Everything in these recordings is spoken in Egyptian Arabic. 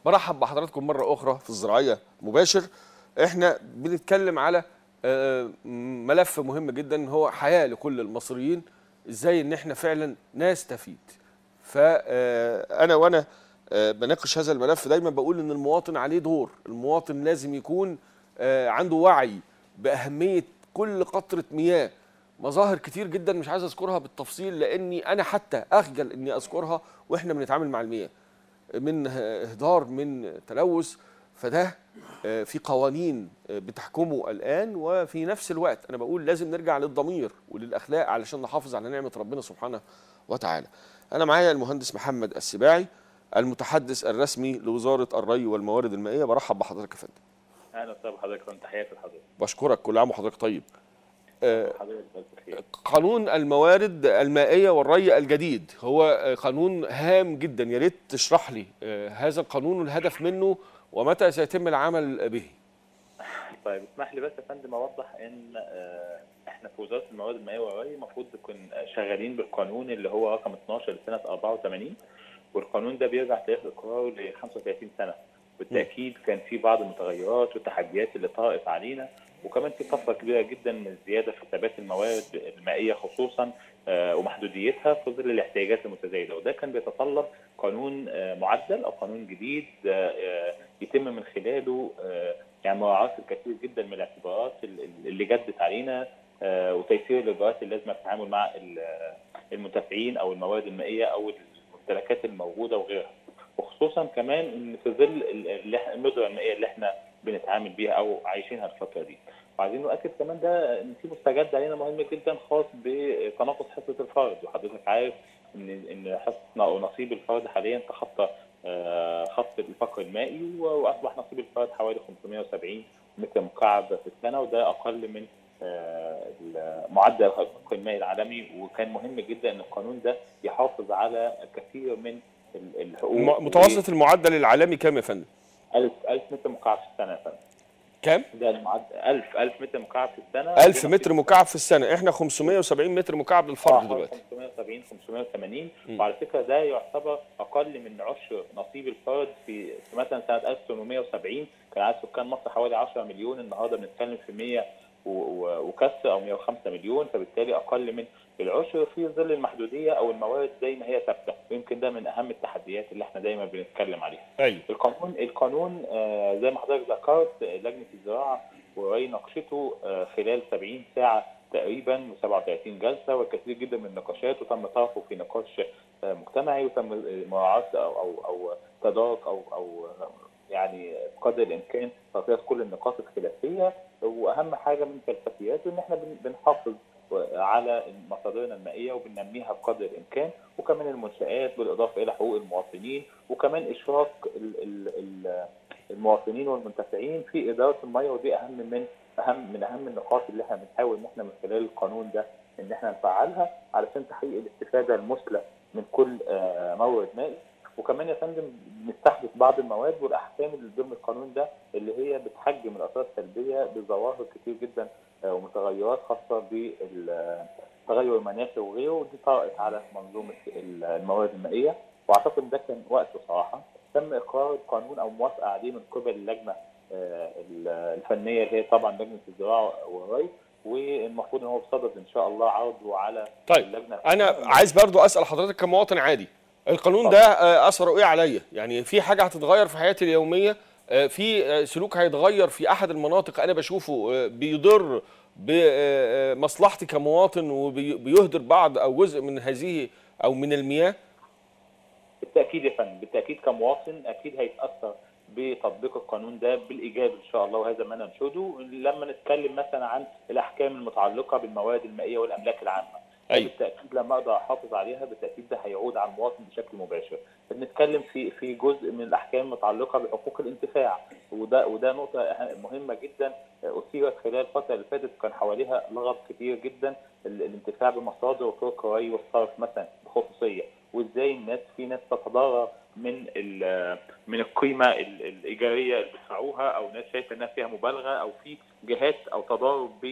برحب بحضراتكم مره اخرى في الزراعيه مباشر احنا بنتكلم على آه، ملف مهم جدا هو حياه لكل المصريين ازاي ان احنا فعلا نستفيد فانا وانا آه، بناقش هذا الملف دايما بقول ان المواطن عليه دور المواطن لازم يكون آه، عنده وعي باهميه كل قطره مياه مظاهر كتير جدا مش عايز اذكرها بالتفصيل لاني انا حتى اخجل اني اذكرها واحنا بنتعامل مع المياه من اهدار من تلوث فده آه، في قوانين آه، بتحكمه الان وفي نفس الوقت انا بقول لازم نرجع للضمير وللاخلاق علشان نحافظ على نعمه ربنا سبحانه وتعالى. انا معايا المهندس محمد السباعي المتحدث الرسمي لوزاره الري والموارد المائيه برحب بحضرتك يا فندم. اهلا وسهلا بحضرتك وانت تحياتي لحضرتك بشكرك كل عام وحضرتك طيب. آه، حضرتك بس بخير قانون الموارد المائيه والري الجديد هو آه، قانون هام جدا يا ريت تشرح لي آه، هذا القانون والهدف منه ومتى سيتم العمل به. طيب اسمح لي بس يا فندم اوضح ان آه، احنا في وزاره الموارد المائيه والري المفروض نكون شغالين بالقانون اللي هو رقم 12 لسنه 84 والقانون ده بيرجع تاريخ اقراره ل 35 سنه بالتاكيد كان في بعض المتغيرات والتحديات اللي طرأت علينا وكمان في طفره كبيره جدا من الزياده في ثبات الموارد المائيه خصوصا آه، ومحدوديتها في ظل الاحتياجات المتزايده وده كان بيتطلب قانون آه، معدل او قانون جديد آه، آه، يتم من خلاله آه، يعني مراعاه الكثير جدا من الاعتبارات ال- اللي جدت علينا آه، وتيسير الاجراءات اللازمه في التعامل مع ال- المنتفعين او الموارد المائيه او الممتلكات الموجوده وغيرها وخصوصا كمان ان في ظل ال- اللي إحنا- الندره المائيه اللي احنا بنتعامل بيها او عايشينها الفتره دي وعايزين نؤكد كمان ده ان في مستجد علينا مهم جدا خاص بتناقص حصه الفرد وحضرتك عارف ان ان حصه او نصيب الفرد حاليا تخطى آه، خط الفقر المائي و- واصبح نصيب الفرد حوالي 570 متر مكعب في السنه وده اقل من آه، معدل الفقر المائي العالمي وكان مهم جدا ان القانون ده يحافظ على كثير من ال- الحقوق م- متوسط المعدل العالمي كام يا فندم؟ 1000 1000 متر مكعب في السنه يا فندم كام؟ ده المعدل 1000 1000 متر مكعب في السنه 1000 متر مكعب في السنه احنا 570 متر مكعب للفرد دلوقتي 570 580 م. وعلى فكره ده يعتبر اقل من عشر نصيب الفرد في في مثلا سنه 1870 كان عدد سكان مصر حوالي 10 مليون النهارده بنتكلم في 100 و- و- وكسر او 105 مليون فبالتالي اقل من العشر في ظل المحدوديه او الموارد زي ما هي ثابته ويمكن ده من اهم التحديات اللي احنا دايما بنتكلم عليها ايوه القانون القانون آه، زي ما حضرتك ذكرت آه، لجنه الزراعه وري ناقشته آه، خلال 70 ساعه تقريبا و37 جلسه والكثير جدا من النقاشات وتم طرحه في نقاش آه، مجتمعي وتم مراعاه او او او تدارك او او يعني بقدر الامكان تغطيه كل النقاط الخلافيه واهم حاجه من فلسفياته ان احنا بن- بنحافظ على مصادرنا المائيه وبننميها بقدر الامكان وكمان المنشات بالاضافه الى حقوق المواطنين وكمان اشراك ال- ال- ال- المواطنين والمنتفعين في اداره الميه ودي اهم من اهم من اهم النقاط اللي احنا بنحاول ان احنا من خلال القانون ده ان احنا نفعلها علشان تحقيق الاستفاده المثلى من كل آه، مورد مائي وكمان يا فندم بنستحدث بعض المواد والاحكام اللي ضمن القانون ده اللي هي بتحجم الاثار السلبيه بظواهر كتير جدا آه، ومتغيرات خاصه بالتغير المناخي وغيره ودي طرأت على منظومه ال- الموارد المائيه واعتقد ده كان وقته صراحه تم اقرار القانون او موافقه عليه من قبل اللجنه آه، ال- الفنيه اللي هي طبعا لجنه الزراعه والري والمفروض ان هو بصدد ان شاء الله عرضه على طيب اللجنه انا عايز برضو اسال حضرتك كمواطن عادي القانون ده آه، اثره ايه عليا يعني في حاجه هتتغير في حياتي اليوميه آه، في آه، سلوك هيتغير في احد المناطق انا بشوفه آه، بيضر بمصلحتي كمواطن وبيهدر بعض او جزء من هذه او من المياه بالتاكيد يا فندم بالتاكيد كمواطن اكيد هيتاثر بتطبيق القانون ده بالايجاب ان شاء الله وهذا ما ننشده لما نتكلم مثلا عن الاحكام المتعلقه بالمواد المائيه والاملاك العامه أيوة. بالتاكيد لما اقدر احافظ عليها بالتاكيد ده هيعود على المواطن بشكل مباشر بنتكلم في في جزء من الاحكام المتعلقه بحقوق الانتفاع وده وده نقطه أه- مهمه جدا اثيرت خلال الفتره اللي فاتت كان حواليها لغط كتير جدا ال- الانتفاع بمصادر وطرق الري والصرف مثلا بخصوصيه وازاي الناس في ناس تتضرر من ال- من القيمه ال- الايجاريه اللي بيدفعوها او ناس شايفه انها فيها مبالغه او في جهات او تضارب بين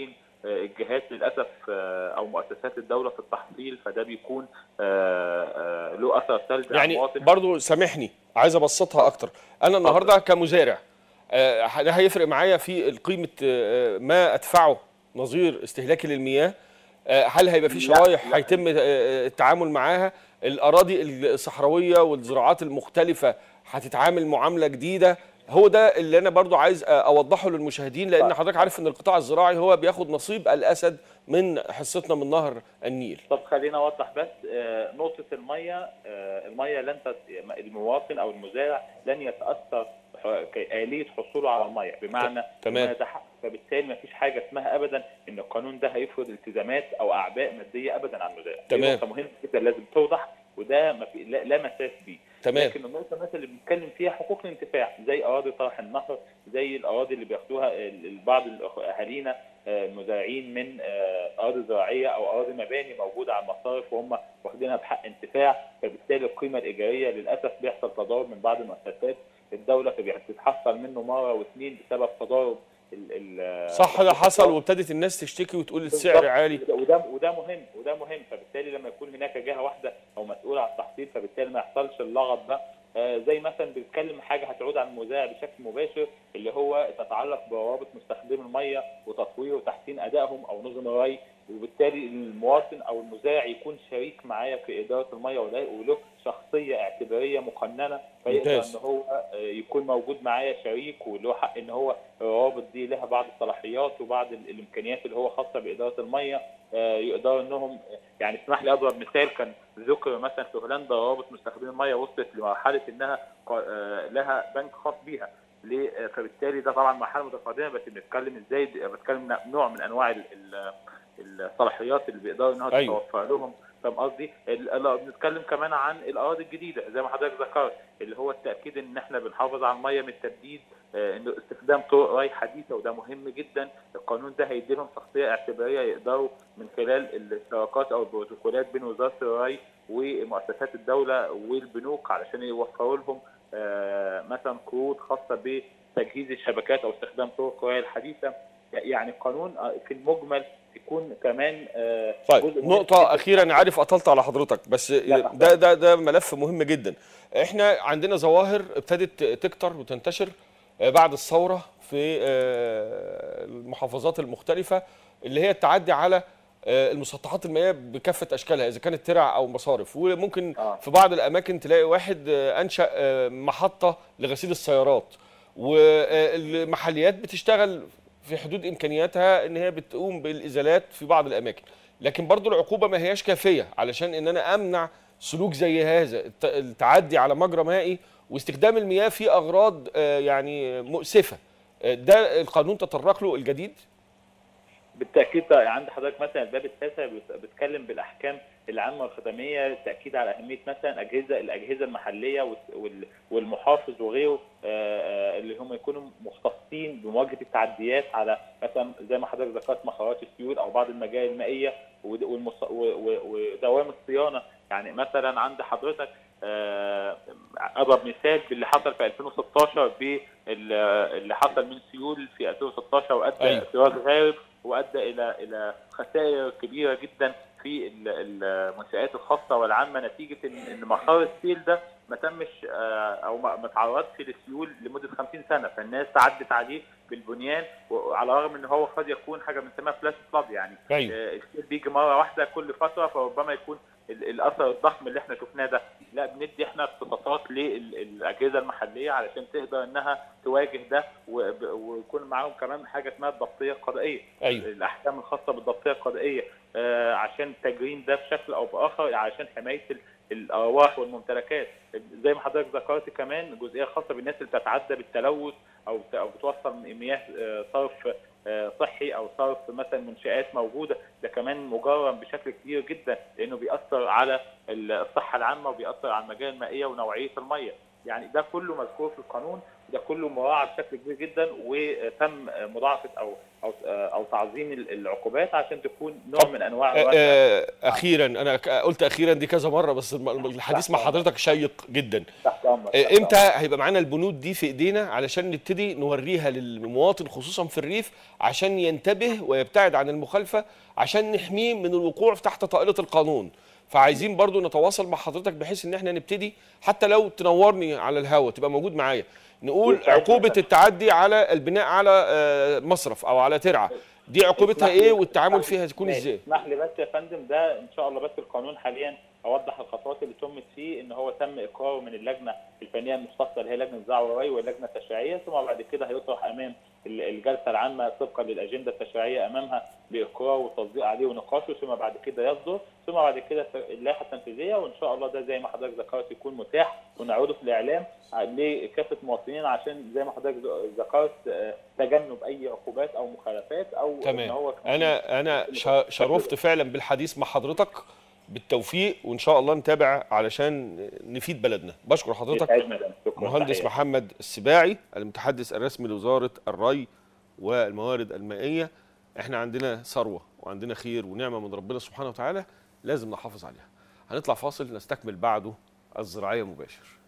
آه، الجهات للاسف آه، او مؤسسات الدوله في التحصيل فده بيكون آه، آه، له اثر سلبي على يعني المواطن برضو سامحني عايز ابسطها اكتر انا النهارده كمزارع آه، ده هيفرق معايا في قيمه آه، ما ادفعه نظير استهلاكي للمياه آه، هل هيبقى في لا، شرايح لا. هيتم آه، التعامل معاها الاراضي الصحراويه والزراعات المختلفه هتتعامل معامله جديده هو ده اللي انا برضو عايز آه، اوضحه للمشاهدين لان حضرتك عارف ان القطاع الزراعي هو بياخد نصيب الاسد من حصتنا من نهر النيل طب خلينا اوضح بس آه، نقطه الميه آه، الميه لن تت... المواطن او المزارع لن يتاثر ح- كآلية حصوله على الميه بمعنى تمام. المية ده حق فبالتالي ما فيش حاجه اسمها ابدا ان القانون ده هيفرض التزامات او اعباء ماديه ابدا على المزارع دي تمام. نقطه مهمه جدا لازم توضح وده ما في لا, لا مساس بيه تمام لكن النقطه مثلا اللي بنتكلم فيها حقوق الانتفاع زي اراضي طرح النهر زي الاراضي اللي بياخدوها ال- ال- بعض الأخ- اهالينا آه، المزارعين من آه، اراضي زراعيه او اراضي مباني موجوده على المصارف وهم واخدينها بحق انتفاع فبالتالي القيمه الايجاريه للاسف بيحصل تضارب من بعض المؤسسات الدوله فبتتحصل منه مره واثنين بسبب تضارب ال- ال- صح ده حصل وابتدت الناس تشتكي وتقول السعر بالظبط. عالي وده وده مهم وده مهم فبالتالي لما يكون هناك جهه واحده او مسؤول عن التحصيل فبالتالي ما يحصلش اللغط ده آه، زي مثلا بنتكلم حاجه هتعود على المذيع بشكل مباشر اللي هو تتعلق بروابط مستخدمي الميه وتطوير وتحسين ادائهم او نظم الري وبالتالي المواطن او المزارع يكون شريك معايا في اداره الميه ولا- وله شخصيه اعتباريه مقننه فيقدر ممتاز. ان هو آه، يكون موجود معايا شريك وله حق ان هو الروابط دي لها بعض الصلاحيات وبعض ال- الامكانيات اللي هو خاصه باداره الميه آه، يقدروا انهم يعني اسمح لي اضرب مثال كان ذكر مثلا في هولندا روابط مستخدمي الميه وصلت لمرحله انها قا- آه، لها بنك خاص بيها ليه؟ آه، فبالتالي ده طبعا مرحله متقدمه بس بنتكلم ازاي بتكلم نوع من انواع ال- ال- الصلاحيات اللي بيقدروا انها أيوة. تتوفر لهم فاهم قصدي؟ ال- ال- بنتكلم كمان عن الاراضي الجديده زي ما حضرتك ذكرت اللي هو التاكيد ان احنا بنحافظ على الميه من التبديد آه، انه استخدام طرق ري حديثه وده مهم جدا القانون ده هيديلهم شخصيه اعتباريه يقدروا من خلال الاشتراكات او البروتوكولات بين وزاره الري ومؤسسات الدوله والبنوك علشان يوفروا لهم آه، مثلا قروض خاصه بتجهيز الشبكات او استخدام طرق الري الحديثه يعني القانون آه، في المجمل يكون كمان آه، طيب جزء مهم نقطة جداً. أخيرة أنا عارف قطلت على حضرتك بس لا، ده ده ده ملف مهم جدا. إحنا عندنا ظواهر ابتدت تكتر وتنتشر آه، بعد الثورة في آه، المحافظات المختلفة اللي هي التعدي على آه، المسطحات المائية بكافة أشكالها إذا كانت ترع أو مصارف وممكن آه. في بعض الأماكن تلاقي واحد آه، أنشأ آه، محطة لغسيل السيارات والمحليات بتشتغل في حدود امكانياتها ان هي بتقوم بالازالات في بعض الاماكن لكن برضو العقوبه ما هياش كافيه علشان ان انا امنع سلوك زي هذا الت- التعدي على مجرى مائي واستخدام المياه في اغراض آه، يعني مؤسفه آه، ده القانون تطرق له الجديد بالتاكيد طيب عند حضرتك مثلا الباب التاسع بت- بيتكلم بالاحكام العامه والخدميه التاكيد على اهميه مثلا اجهزه الاجهزه المحليه والس- وال- والمحافظ وغيره آه، آه، اللي هم يكونوا مختصين بمواجهه التعديات على مثلا زي ما حضرتك ذكرت مخارات السيول او بعض المجاري المائيه ود- والمص- و- و- ودوام الصيانه يعني مثلا عند حضرتك آه، اضرب مثال باللي حصل في 2016 باللي حصل من سيول في 2016 وادى أيوة. سراج غارب وادى الى الى خسائر كبيره جدا في ال- المنشات الخاصه والعامه نتيجه ان إن مسار السيل ده ما تمش آه، او ما ما تعرضش للسيول لمده 50 سنه فالناس عدت عليه بالبنيان وعلى الرغم ان هو قد يكون حاجه بنسميها فلاش فلاد يعني ايوه آه، السيل بيجي مره واحده كل فتره فربما يكون ال- الاثر الضخم اللي احنا شفناه ده لا بندي احنا اختصاصات للاجهزه المحليه علشان تقدر انها تواجه ده وب- ويكون معاهم كمان حاجه اسمها الضبطيه القضائيه ايوه الاحكام الخاصه بالضبطيه القضائيه آه، عشان تجريم ده بشكل او باخر عشان حمايه ال- الارواح والممتلكات زي ما حضرتك ذكرت كمان جزئيه خاصه بالناس اللي بتتعدى بالتلوث او بت- او بتوصل مياه آه، صرف آه، صحي او صرف مثلا منشات موجوده ده كمان مجرم بشكل كبير جدا لانه بيأثر على الصحه العامه وبيأثر على المجال المائيه ونوعيه الميه يعني ده كله مذكور في القانون ده كله مراعى بشكل كبير جدا وتم مضاعفه او او او تعظيم العقوبات عشان تكون نوع من انواع آه، آه، اخيرا انا ك- قلت اخيرا دي كذا مره بس الم- الحديث مع حضرتك شيق جدا تحت امرك آه، تحت امتى أمرك. هيبقى معانا البنود دي في ايدينا علشان نبتدي نوريها للمواطن خصوصا في الريف عشان ينتبه ويبتعد عن المخالفه عشان نحميه من الوقوع في تحت طائله القانون فعايزين برضو نتواصل مع حضرتك بحيث ان احنا نبتدي حتى لو تنورني على الهوا تبقى موجود معايا نقول يسعدنا عقوبه جداً. التعدي على البناء على آه، مصرف او على ترعه دي عقوبتها اسمح لي- ايه والتعامل اسمح لي- فيها تكون ماشي. ازاي اسمح لي بس يا فندم ده ان شاء الله بس القانون حاليا اوضح الخطوات اللي تمت فيه ان هو تم اقراره من اللجنه الفنيه المختصه اللي هي لجنه الزرع والري واللجنه التشريعيه ثم بعد كده هيطرح امام ال- الجلسه العامه طبقا للاجنده التشريعيه امامها باقرار وتصديق عليه ونقاشه ثم بعد كده يصدر ثم بعد كده اللائحه التنفيذيه وان شاء الله ده زي ما حضرتك ذكرت يكون متاح ونعرضه في الاعلام لكافه المواطنين عشان زي ما حضرتك ذكرت آه، تجنب اي عقوبات او مخالفات او ان تمام هو كمان انا انا شا- شرفت فعلا بالحديث مع حضرتك بالتوفيق وان شاء الله نتابع علشان نفيد بلدنا بشكر حضرتك يسعدنا ده. شكراً. مهندس تحياتي. محمد السباعي المتحدث الرسمي لوزاره الري والموارد المائيه احنا عندنا ثروه وعندنا خير ونعمه من ربنا سبحانه وتعالى لازم نحافظ عليها هنطلع فاصل نستكمل بعده الزراعيه مباشر